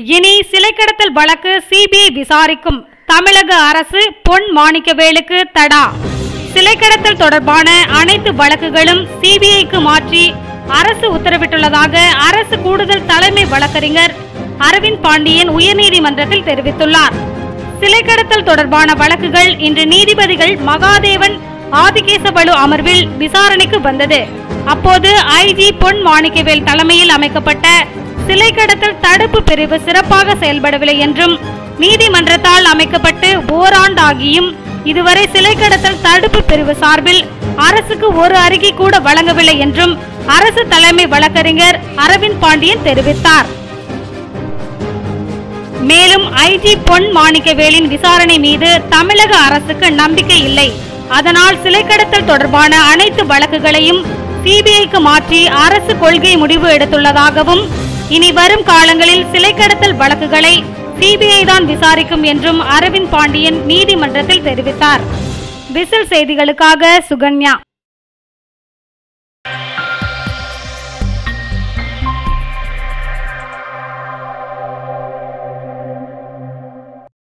இனி சிலை கடத்தல் வழக்கு சிபிஐ விசாரிக்கும் தமிழக அரசு பொன் மாணிக்கவேலுக்கு தடா சிலை கடத்தல் தொடர்பான அனைத்து வழக்குகளும் சிபிஐக்கு மாற்றி அரசு உத்தரவிட்டுள்ளதாக அரசு கூடுதல் தலைமை வழக்கறிஞர் அரவிந்த் பாண்டியன் உயர்நீதிமன்றத்தில் தெரிவித்துள்ளார் சிலை கடத்தல் தொடர்பான வழக்குகள் இன்று நீதிபதிகள் மகாதேவன் ஆதிகேசவலு அமர்வில் விசாரணைக்கு வந்தது அப்போது ஐஜி பொன் மாணிக்கவேல் தலைமையில் அமைக்கப்பட்ட சிலை கடத்தல் தடுப்பு பிரிவு சிறப்பாக செயல்படவில்லை என்றும் நீதிமன்றத்தால் அமைக்கப்பட்டு ஓராண்டாகியும் இதுவரை சிலை கடத்தல் தடுப்பு பிரிவு சார்பில் அரசுக்கு ஒரு அறிக்கை கூட வழங்கவில்லை என்றும் அரசு தலைமை வழக்கறிஞர் அரவிந்த் பாண்டியன் தெரிவித்தார் மேலும் ஐஜி பொன் மாணிக்கவேலின் விசாரணை மீது தமிழக அரசுக்கு நம்பிக்கை இல்லை அதனால் சிலை கடத்தல் தொடர்பான அனைத்து வழக்குகளையும் சிபிஐக்கு மாற்றி அரசு கொள்கை முடிவு எடுத்துள்ளதாகவும் இனி வரும் காலங்களில் சிலை கடத்தல் வழக்குகளை சிபிஐ தான் விசாரிக்கும் என்றும் அரவிந்த் பாண்டியன் நீதிமன்றத்தில் தெரிவித்தார் விசில் செய்திகளுக்காக சுகன்யா